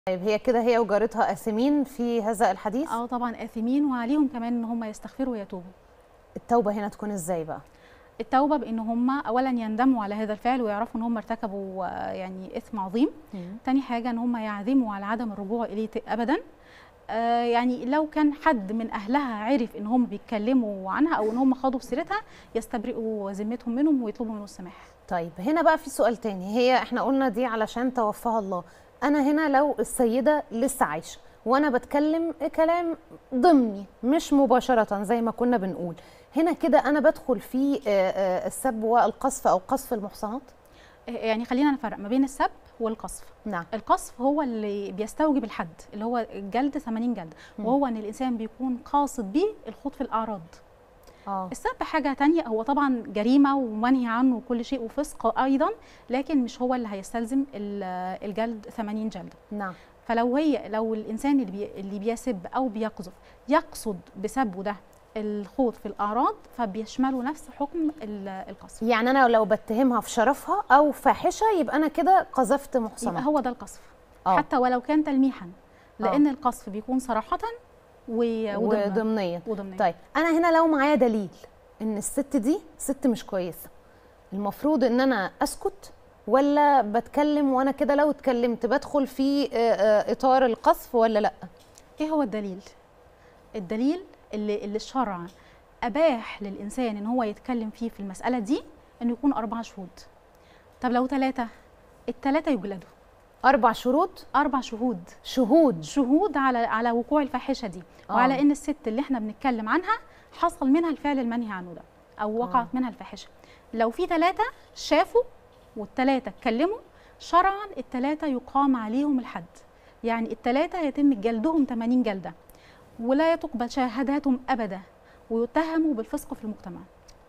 طيب هي كده هي وجارتها آثمين في هذا الحديث اه طبعا اثمين وعليهم كمان ان هم يستغفروا ويتوبوا التوبة هنا تكون ازاي بقى التوبه بان هم اولا يندموا على هذا الفعل ويعرفوا ان هم ارتكبوا آه، يعني اثم عظيم تاني حاجه ان هم يعزموا على عدم الرجوع اليه ت- ابدا آه، يعني لو كان حد من اهلها عرف ان هم بيتكلموا عنها او ان هم خاضوا في سيرتها يستبرئوا ذمتهم منهم ويطلبوا منهم السماح طيب هنا بقى في سؤال تاني هي احنا قلنا دي علشان توفاها الله انا هنا لو السيدة لسه عايشة وانا بتكلم كلام ضمني مش مباشرة زي ما كنا بنقول هنا كده انا بدخل في آه، آه، السب والقذف او قذف المحصنات آه، يعني خلينا نفرق ما بين السب والقذف نعم القذف هو اللي بيستوجب الحد اللي هو الجلد 80 جلد مم. وهو ان الانسان بيكون قاصد بيه الخوض في الاعراض اه السب حاجه تانية هو طبعا جريمه ومنهي عنه وكل شيء وفسق ايضا لكن مش هو اللي هيستلزم ال- الجلد 80 جلده نعم فلو هي لو الانسان اللي بي اللي بيسب او بيقذف يقصد بسبه ده الخوض في الاعراض فبيشمله نفس حكم ال- القذف يعني انا لو بتهمها في شرفها او فاحشه يبقى انا كده قذفت يبقى محصنات هو ده القذف آه. حتى ولو كان تلميحا لان القذف بيكون صراحه و- وضمنا وضمنيا وضمنيا طيب انا هنا لو معايا دليل ان الست دي ست مش كويسه المفروض ان انا اسكت ولا بتكلم وانا كده لو اتكلمت بدخل في آه، آه، اطار القذف ولا لا ايه هو الدليل الدليل اللي اللي الشرع اباح للانسان ان هو يتكلم فيه في المساله دي انه يكون اربع شهود طب لو ثلاثه الثلاثه يجلدوا اربع شروط اربع شهود شهود شهود على على وقوع الفاحشه دي آه. وعلى ان الست اللي احنا بنتكلم عنها حصل منها الفعل المنهي عنه ده او وقعت آه. منها الفاحشه لو في ثلاثه شافوا والثلاثه اتكلموا شرعا الثلاثه يقام عليهم الحد يعني الثلاثه يتم جلدهم 80 جلده ولا تقبل شهاداتهم ابدا ويتهموا بالفسق في المجتمع